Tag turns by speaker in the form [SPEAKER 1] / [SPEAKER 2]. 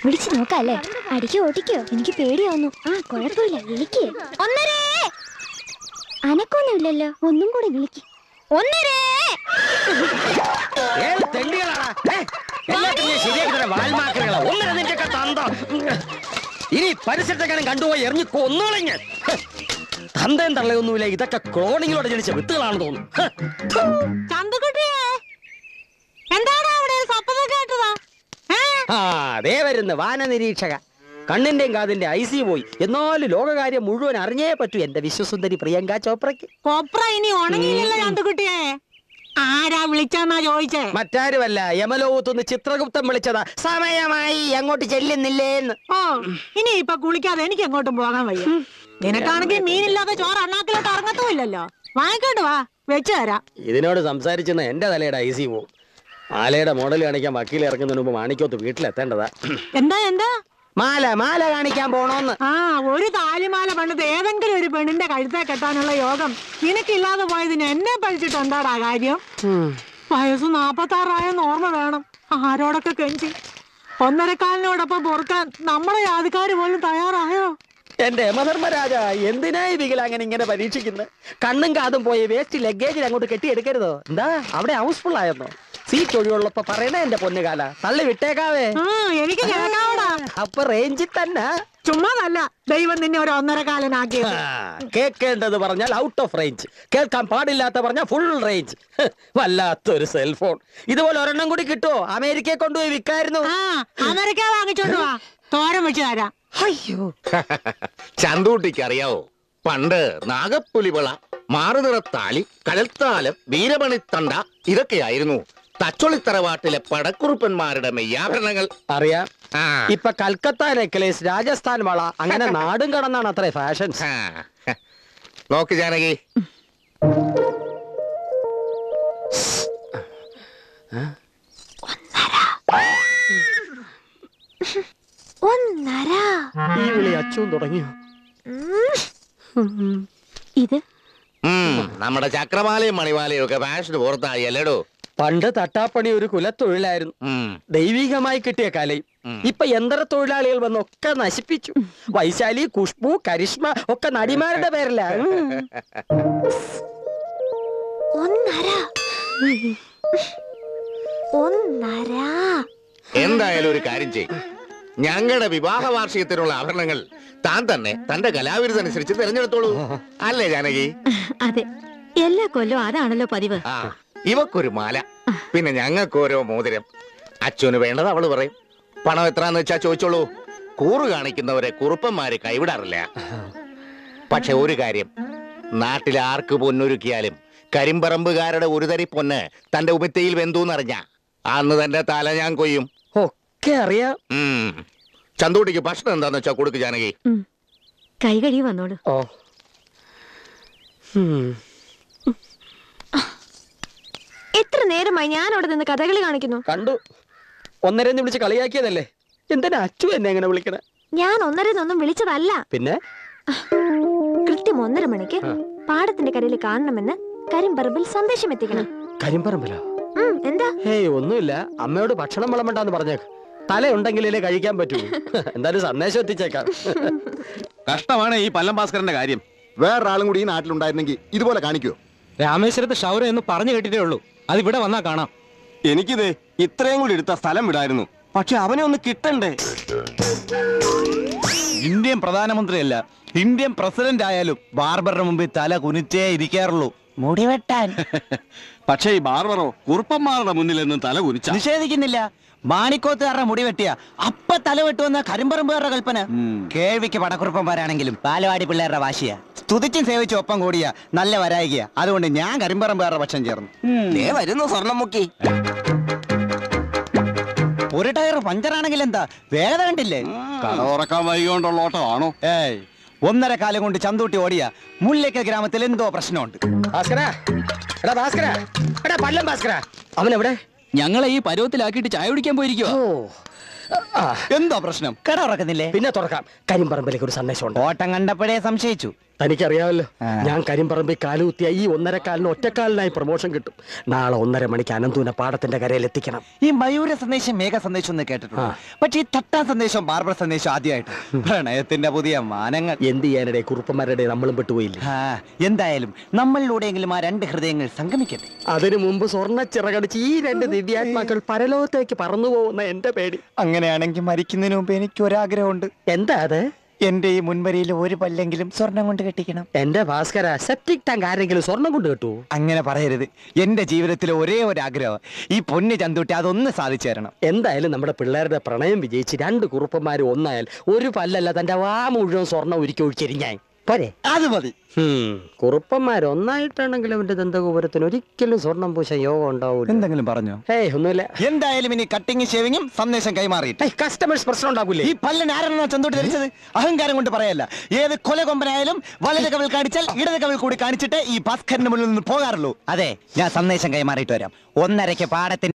[SPEAKER 1] വിളിച്ചു നോക്കാല്ലേ അടിക്കോ ഓടിക്കോ എനിക്ക് പേടിയാവുന്നു ആ കുഴപ്പമില്ല വിളിക്ക് ഒന്നരേ അനക്കൊന്നുമില്ലല്ലോ ഒന്നും കൂടി വിളിക്ക് ഒന്നരേ
[SPEAKER 2] ഏത് തെണ്ടികളാടാ ഏ? എല്ലാത്തിനെയും ശരിയാക്കി തരാം വാൽമാക്കറുകളാ ഒന്നിനെ നിന്റെയൊക്കെ തന്തം ഇനി പരിസരത്തെക്കാനും കണ്ടുപോയി എറിഞ്ഞ് കൊന്നോളെ ഞാൻ ഹ്. തന്തയും തള്ളയൊന്നുമില്ല ഇതൊക്കെ ക്ലോണിങ്ങിലൂടെ ജനിച്ച വിത്തുകളാണ് തോന്നുന്നു ഹ്.
[SPEAKER 3] ചന്തുകുട്ടിയെ എന്താണ് അവിടെ ഒരു ശബ്ദം കേട്ടതാ ഏ?
[SPEAKER 2] ആ അതേ വരുന്നു വാന നിരീക്ഷക കണ്ണിന്റെയും കാതിന്റെ ഐ സി പോയി എന്നാലും ലോകകാര്യം മുഴുവൻ അറിഞ്ഞേ പറ്റൂ എന്റെ വിശ്വസുന്ദരി പ്രിയങ്ക ചോപ്രയ്ക്ക്
[SPEAKER 3] കൊപ്ര ഇനി ഉണങ്ങിയില്ലല്ലോ ചന്തുകുട്ടിയെ ആരാ വിളിച്ചെന്നാ ചോദിച്ചേ
[SPEAKER 2] മറ്റാരുമല്ല യമലോകത്തുനിന്ന് ചിത്രഗുപ്തം വിളിച്ചതാ സമയമായി അങ്ങോട്ട് ചെല്ലുന്നില്ലേന്ന്
[SPEAKER 3] ഓ ഇനി ഇപ്പൊ കുളിക്കാതെ എനിക്ക് എങ്ങോട്ടും പോകാൻ വയ്യ നിനക്കാണെങ്കിൽ മീനില്ലാതെ ചോറ് അണ്ണാക്കിലോട്ട് ഇറങ്ങത്തുമില്ലല്ലോ വാങ്ങിക്കോട്ട് വാ വെച്ചു തരാം
[SPEAKER 2] ഇതിനോട് സംസാരിച്ചെന്ന് എന്റെ തലയുടെ ഐ സി പോവും മാലയുടെ മോഡൽ കാണിക്കാൻ വക്കീൽ ഇറങ്ങുന്നതിന് മുമ്പ് മാണിക്കോത്ത് വീട്ടിലെത്തേണ്ടതാ
[SPEAKER 3] എന്താ എന്താ
[SPEAKER 2] മാല മാല കാണിക്കാൻ പോണോന്ന്
[SPEAKER 3] ആ ഒരു താലിമാല പണിത് ഏതെങ്കിലും ഒരു പെണ്ണിന്റെ കഴുത്തെ കെട്ടാനുള്ള യോഗം നിനക്കില്ലാതെ പോയതിന് എന്നെ പഴിച്ചിട്ട് എന്താടാ കാര്യം വയസ്സ് നാപ്പത്താറായെന്ന് ഓർമ്മ വേണം ആരോടൊക്കെ കെഞ്ചി ഒന്നരക്കാലിനോടൊപ്പം പൊറുക്കാൻ നമ്മളെ ജാതിക്കാര് പോലും തയ്യാറായോ
[SPEAKER 2] എന്റെ യമധർമ്മരാജ എന്തിനായി വികലാങ്ങനെ ഇങ്ങനെ പരീക്ഷിക്കുന്നത് കണ്ണും കാതും പോയി വേസ്റ്റ് ലഗേജിൽ അങ്ങോട്ട് കെട്ടിയെടുക്കരുതോ എന്താ അവിടെ ഹൗസ്ഫുൾ ആയെന്നോ സീറ്റ് ഒഴിവുള്ളപ്പോ പറയണേ എന്റെ പൊന്നുകാല തള്ളി വിട്ടേക്കാവേ
[SPEAKER 3] ആ എനിക്ക് കേൾക്കാവടാ
[SPEAKER 2] അപ്പൊ റേഞ്ചിൽ തന്നെ
[SPEAKER 3] ചുമ്മാതല്ല ദൈവം നിന്നെ ഒരു ഒന്നരക്കാലനാക്കിയത്
[SPEAKER 2] ആ, കേൾക്കേണ്ടത് പറഞ്ഞാൽ ഔട്ട് ഓഫ് റേഞ്ച് കേൾക്കാൻ പാടില്ലാത്ത പറഞ്ഞാൽ ഫുൾ റേഞ്ച് ഹ്, വല്ലാത്തൊരു സെൽഫോൺ ഇതുപോലെ ഒരെണ്ണം കൂടി കിട്ടുമോ അമേരിക്കയെ കൊണ്ടുപോയി വിൽക്കായിരുന്നു
[SPEAKER 3] ആ അമേരിക്ക വാങ്ങിച്ചോണ്ട് വാ തോരൻ വെച്ച് തരാം
[SPEAKER 2] അയ്യോ
[SPEAKER 4] ചന്തൂട്ടിക്ക് അറിയാവോ പണ്ട് നാഗപ്പുലിവിള മാറുനിറത്താലി കടൽത്താലം വീരമണിത്തണ്ട ഇതൊക്കെയായിരുന്നു തച്ചൊളിത്തറവാട്ടിലെ പടക്കുറുപ്പന്മാരുടെ മെയ്യാഭരണങ്ങൾ
[SPEAKER 2] അറിയാം
[SPEAKER 4] ആ,
[SPEAKER 2] ഇപ്പൊ കൽക്കത്ത നെക്ലേസ് രാജസ്ഥാൻ വള അങ്ങനെ നാടും കടന്നാണ് അത്രേ ഫാഷൻ
[SPEAKER 4] ആ. നോക്ക് ജാനകി
[SPEAKER 1] ഒന്നര
[SPEAKER 2] ഈ വിളി അച്ചും തുടങ്ങിയോ
[SPEAKER 1] ഇത്
[SPEAKER 4] ഉം, നമ്മുടെ ചക്രമാലയും മണിമാലയും ഒക്കെ ഫാഷന് പുറത്തായി അല്ലേടോ
[SPEAKER 2] പണ്ട് തട്ടാപ്പണി ഒരു കുലത്തൊഴിലായിരുന്നു
[SPEAKER 4] ഉം.
[SPEAKER 2] ദൈവികമായി കിട്ടിയ കലയും
[SPEAKER 4] ഉം.
[SPEAKER 2] ഇപ്പൊ യന്ത്ര തൊഴിലാളികൾ വന്നൊക്കെ നശിപ്പിച്ചു വൈശാലി കുഷ്ബു കരിഷ്മ ഒക്കെ നടിമാരുടെ പേരല്ല ഉം.
[SPEAKER 1] ഒന്നര ഒന്നര
[SPEAKER 4] എന്തായാലും ഒരു കാര്യം ചെയ്യും ഞങ്ങളുടെ വിവാഹ വാർഷികത്തിനുള്ള ആഭരണങ്ങൾ താൻ തന്നെ തന്റെ കലാവിരുദ്ധനുസരിച്ച് തിരഞ്ഞെടുത്തോളൂ അല്ലേ ജാനകി
[SPEAKER 1] അതെ എല്ലാ കൊല്ലവും അതാണല്ലോ പതിവ്
[SPEAKER 4] ആ ഇവക്കൊരു മാല പിന്നെ ഞങ്ങൾക്ക് ഓരോ മോതിരം അച്ഛന് വേണ്ടത് അവള് പറയും പണം എത്രാന്ന് വെച്ചാ ചോദിച്ചോളൂ കൂറ് കാണിക്കുന്നവരെ കുറുപ്പന്മാര് കൈവിടാറില്ല പക്ഷെ ഒരു കാര്യം നാട്ടിൽ ആർക്ക് പൊന്നൊരുക്കിയാലും കരിമ്പറമ്പുകാരുടെ ഒരു തരി പൊന്ന് തന്റെ ഉമിത്തയിൽ വെന്തൂന്നറിഞ്ഞ അന്ന് തന്റെ തല ഞാൻ കൊയ്യും
[SPEAKER 2] ഒക്കെ അറിയാം
[SPEAKER 4] ഉം. ചന്തൂട്ടിക്ക് ഭക്ഷണം എന്താന്ന് വെച്ചാ കൊടുക്ക് ജാനകി
[SPEAKER 1] ഉം. കൈ കഴുകി വന്നോളൂ
[SPEAKER 2] ഓ ഉം.
[SPEAKER 1] എത്ര നേരമായി ഞാൻ അവിടെ നിന്ന് കഥകളി കാണിക്കുന്നു
[SPEAKER 2] കണ്ടു ഒന്നരന്ന് വിളിച്ച് കളിയാക്കിയതല്ലേ എന്തിനാ അച്ചു എന്നെ എങ്ങനെ വിളിക്കണേ
[SPEAKER 1] ഞാൻ ഒന്നരന്നൊന്നും വിളിച്ചതല്ല
[SPEAKER 2] പിന്നെ
[SPEAKER 1] കൃത്യം ഒന്നര മണിക്ക്
[SPEAKER 2] ആ.
[SPEAKER 1] പാടത്തിന്റെ കരയിൽ കാണണമെന്ന് കരിമ്പറമ്പിൽ സന്ദേശം എത്തിക്കണം
[SPEAKER 2] കരിമ്പറമ്പിലോ
[SPEAKER 1] ഉം, എന്താ
[SPEAKER 2] ഹേയ് ഒന്നുമില്ല അമ്മയോട് ഭക്ഷണം വിളമ്പണ്ടെന്ന് പറഞ്ഞേക്ക് തല ഉണ്ടെങ്കിലേ കഴിക്കാൻ പറ്റൂ എന്തായാലും സന്ദേശം എത്തിച്ചേക്കാം
[SPEAKER 5] കഷ്ടമാണ് ഈ പല്ലം ഭാസ്കരന്റെ കാര്യം
[SPEAKER 6] വേറൊരാളും കൂടി ഈ നാട്ടിലുണ്ടായിരുന്നെങ്കിൽ ഇതുപോലെ കാണിക്കുമോ
[SPEAKER 7] രാമേശ്വരത്ത് ഷൗര എന്ന് പറഞ്ഞു കേട്ടിട്ടേ ഉള്ളൂ അത് ഇവിടെ വന്നാ കാണാം
[SPEAKER 5] എനിക്കിത് ഇത്രയും കൂടി എടുത്ത സ്ഥലം വിടായിരുന്നു പക്ഷെ അവനെ ഒന്ന് കിട്ടണ്ടേ ഇന്ത്യൻ പ്രധാനമന്ത്രിയല്ല ഇന്ത്യൻ പ്രസിഡന്റ് ആയാലും ബാർബറുടെ മുമ്പിൽ തല കുനിച്ചേ ഇരിക്കാറുള്ളൂ മുടിവെട്ടാൻ
[SPEAKER 6] പക്ഷേ ഈ ബാർബറോ കുറുപ്പന്മാരുടെ മുന്നിൽ തല കുനിച്ച
[SPEAKER 7] നിഷേധിക്കുന്നില്ല മാണിക്കോത്തുകാരുടെ മുടി വെട്ടിയ അപ്പ തല വെട്ടുവെന്ന കരിമ്പറമ്പുകാരുടെ കൽപ്പന കേൾവിക്ക് പടക്കുറുപ്പന്മാരാണെങ്കിലും പാലവാടി പിള്ളേരുടെ വാശിയ സ്തുതിച്ചും സേവിച്ചും ഒപ്പം കൂടിയ നല്ല വരായികയ അതുകൊണ്ട് ഞാൻ കരിമ്പറമ്പുകാരുടെ പക്ഷം ചേർന്നു
[SPEAKER 5] വരുന്നു സ്വർണം മുക്കി
[SPEAKER 7] ഒരു ടയർ പഞ്ചറാണെങ്കിൽ എന്താ വേഗത കണ്ടില്ലേ
[SPEAKER 6] കട തുറക്കാൻ വൈകിക്കൊണ്ടുള്ള ഓട്ടമാണോ
[SPEAKER 7] ഏയ് ഒന്നര കാലം കൊണ്ട് ചന്തൂട്ടി ഓടിയ മുല്ലയ്ക്ക ഗ്രാമത്തിൽ എന്തോ പ്രശ്നമുണ്ട്
[SPEAKER 2] ഭാസ്കര എടാ ഭാസ്കര എടാ പല്ലം ഭാസ്കര അവൻ എവിടെ
[SPEAKER 7] ഞങ്ങളെ ഈ പരുവത്തിലാക്കിയിട്ട് ചായ കുടിക്കാൻ പോയിരിക്കോ
[SPEAKER 2] ഓ ആ,
[SPEAKER 7] എന്തോ പ്രശ്നം കട ഉറക്കുന്നില്ലേ
[SPEAKER 2] പിന്നെ തുറക്കാം കരിമ്പറമ്പിലേക്ക് ഒരു സന്ദേശമുണ്ട്
[SPEAKER 7] ഓട്ടം കണ്ടപ്പോഴേ സംശയിച്ചു
[SPEAKER 2] തനിക്കറിയാമല്ലോ
[SPEAKER 7] ആ.
[SPEAKER 2] ഞാൻ കരിമ്പറമ്പിൽ കാലുകുത്തിയ ഈ ഒന്നര കാലിന് ഒറ്റക്കാലിനായി പ്രൊമോഷൻ കിട്ടും നാളെ ഒന്നര മണിക്ക് അനന്തൂന പാടത്തിന്റെ കരയിൽ എത്തിക്കണം
[SPEAKER 7] ഈ മയൂര സന്ദേശം മേഘ സന്ദേശം എന്ന് കേട്ടിട്ടുണ്ട്
[SPEAKER 2] ആ.
[SPEAKER 7] പക്ഷെ ഈ തട്ടാൻ സന്ദേശം ബാർബർ സന്ദേശം ആദ്യമായിട്ട് പ്രണയത്തിന്റെ പുതിയ മാനങ്ങൾ
[SPEAKER 2] എന്ത് ചെയ്യാനിടെ കുറുപ്പന്മാരുടെ നമ്മളും പെട്ടുപോയില്ലേ
[SPEAKER 7] ആ, എന്തായാലും നമ്മളിലൂടെയെങ്കിലും ആ രണ്ട് ഹൃദയങ്ങൾ സംഗമിക്കട്ടെ
[SPEAKER 2] അതിനു മുമ്പ് സ്വർണ്ണ ചിറകടിച്ച് ഈ രണ്ട് ദിവ്യാത്മാക്കൾ പരലോകത്തേക്ക് പറന്നു പോകുന്ന എന്റെ പേടി
[SPEAKER 7] അങ്ങനെയാണെങ്കിൽ മരിക്കുന്നതിന് മുമ്പ് എനിക്ക് ഒരാഗ്രഹമുണ്ട്
[SPEAKER 2] എന്താ അത്
[SPEAKER 7] എന്റെ ഈ മുൻവരിയിൽ ഒരു പല്ലെങ്കിലും സ്വർണം കൊണ്ട് കെട്ടിക്കണം
[SPEAKER 2] എന്റെ ഭാസ്കര സെപ്റ്റിക് ടാങ്ക് ആരെങ്കിലും സ്വർണം കൊണ്ട് കിട്ടുമോ
[SPEAKER 7] അങ്ങനെ പറയരുത് എന്റെ ജീവിതത്തിലെ ഒരേ ഒരു ആഗ്രഹം ഈ പൊന്ന് ചന്തുട്ടി അതൊന്ന് സാധിച്ചു തരണം
[SPEAKER 2] എന്തായാലും നമ്മുടെ പിള്ളേരുടെ പ്രണയം വിജയിച്ച് രണ്ട് കുറുപ്പന്മാർ ഒന്നായാൽ ഒരു പല്ലല്ല തന്റെ വാ മുഴുവൻ സ്വർണം ഒരുക്കി ഒഴിച്ചെരിഞ്ഞാൻ പോരെ
[SPEAKER 7] അത് മതി
[SPEAKER 2] കുറുപ്പന്മാർ ഒന്നായിട്ടാണെങ്കിലും അവന്റെ ദന്തഗോപുരത്തിന് ഒരിക്കലും സ്വർണം പൂശ യോഗം ഉണ്ടാവൂല
[SPEAKER 7] എന്തെങ്കിലും പറഞ്ഞോ
[SPEAKER 2] ഏയ് ഒന്നുമില്ല
[SPEAKER 7] എന്തായാലും ഇനി കട്ടിങ് ഷേവിങ്ങും സന്ദേശം കൈമാറിയിട്ട്
[SPEAKER 2] കസ്റ്റമേഴ്സ് പ്രശ്നം ഉണ്ടാകൂലേ
[SPEAKER 7] ഈ പല്ലിന് ആരാണോ ചന്തോട്ട് ധരിച്ചത് അഹങ്കാരം കൊണ്ട് പറയല്ല ഏത് കൊലകൊമ്പനായാലും വലത് കവിൾ കാണിച്ചാൽ ഇടത് കവിൾ കൂടി കാണിച്ചിട്ട് ഈ ഭാസ്കറിന്റെ മുന്നിൽ നിന്ന് പോകാറുള്ളൂ അതെ ഞാൻ സന്ദേശം കൈമാറിയിട്ട് വരാം ഒന്നരയ്ക്ക് പാടത്തിന്